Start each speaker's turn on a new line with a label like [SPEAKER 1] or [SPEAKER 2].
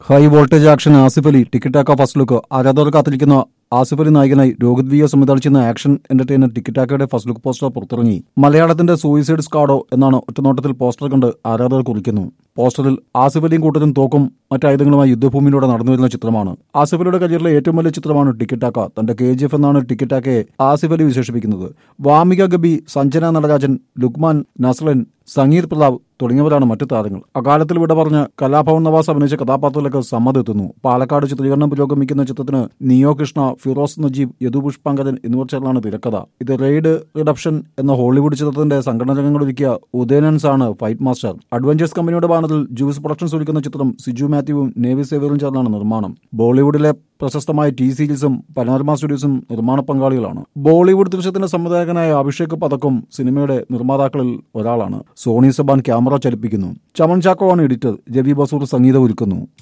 [SPEAKER 1] high voltage action Asif Ali Tikitaka first look ആരാധകർ കാത്തിരിക്കുന്ന ആസിഫ് അലി നായകനായി രോഹിത് വിയെ സംവിധാനം ചെയ്യുന്ന ആക്ഷൻ എന്റർടൈനർ ടിക്കറ്റാക്കയുടെ ഫസ്റ്റ് ലുക്ക് പോസ്റ്റർ പുറത്തിറങ്ങി മലയാളത്തിന്റെ സൂയിസൈഡ് സ്കാഡോ എന്നാണ് ഒറ്റനോട്ടത്തിൽ പോസ്റ്റർ കണ്ട് ആരാധകർ കുറിക്കുന്നു പോസ്റ്ററിൽ ആസിഫ് അലിയും കൂട്ടരും തോക്കും മറ്റായുധങ്ങളുമായി യുദ്ധഭൂമിയിലൂടെ നടന്നുവരുന്ന ചിത്രമാണ് ആസിഫ് അലിയുടെ കരിയറിലെ ഏറ്റവും വലിയ ചിത്രമാണ് ടിക്കറ്റാക്ക തന്റെ കെ ജി എഫ് എന്നാണ് ടിക്കറ്റാക്കയെ ആസിഫ് അലി വിശേഷിപ്പിക്കുന്നത് വാമിക ഗബി സഞ്ജന നടരാജൻ ലുക്മാൻ നസ്ലൻ സംഗീത് പ്രതാപ് തുടങ്ങിയവരാണ് മറ്റു താരങ്ങൾ അകാലത്തിൽ വിട പറഞ്ഞ് കലാഭവൻ നവാസ് അഭിനയിച്ച കഥാപാത്രത്തിലേക്ക് സമ്മതെത്തുന്നു പാലക്കാട് ചിത്രീകരണം പുരോഗമിക്കുന്ന ചിത്രത്തിന് നിയോ കൃഷ്ണ ഫിറോസ് നജീബ് യദു പുഷ്പാങ്കരൻ എന്നിവർ ചേർന്നാണ് തിരക്കഥ ഇത് റെയ്ഡ് റിഡപ്ഷൻ എന്ന ഹോളിവുഡ് ചിത്രത്തിന്റെ സംഘടനകൾ ഒരുക്കിയ ഉദയനൻസ് ആണ് ഫൈറ്റ് മാസ്റ്റർ അഡ്വഞ്ചേഴ്സ് കമ്പനിയുടെ ബാനറിൽ ജൂസ് പ്രൊഡക്ഷൻസ് ഒരുക്കുന്ന ചിത്രം സിജു മാത്യുവും നേവി സേവിയറും ചേർന്നാണ് നിർമ്മാണം ബോളിവുഡിലെ പ്രശസ്തമായ ടി സീരീസും പനോരമ സ്റ്റുഡിയോസും നിർമ്മാണ പങ്കാളികളാണ് ബോളിവുഡ് ദൃശ്യത്തിന്റെ സംവിധായകനായ അഭിഷേക് പതക്കും സിനിമയുടെ നിർമ്മാതാക്കളിൽ ഒരാളാണ് സോണി സബാൻ ക്യാമറ ചലിപ്പിക്കുന്നു ചമൻ ചാക്കോ ആണ് എഡിറ്റർ രവി ബസൂർ സംഗീതം ഒരുക്കുന്നു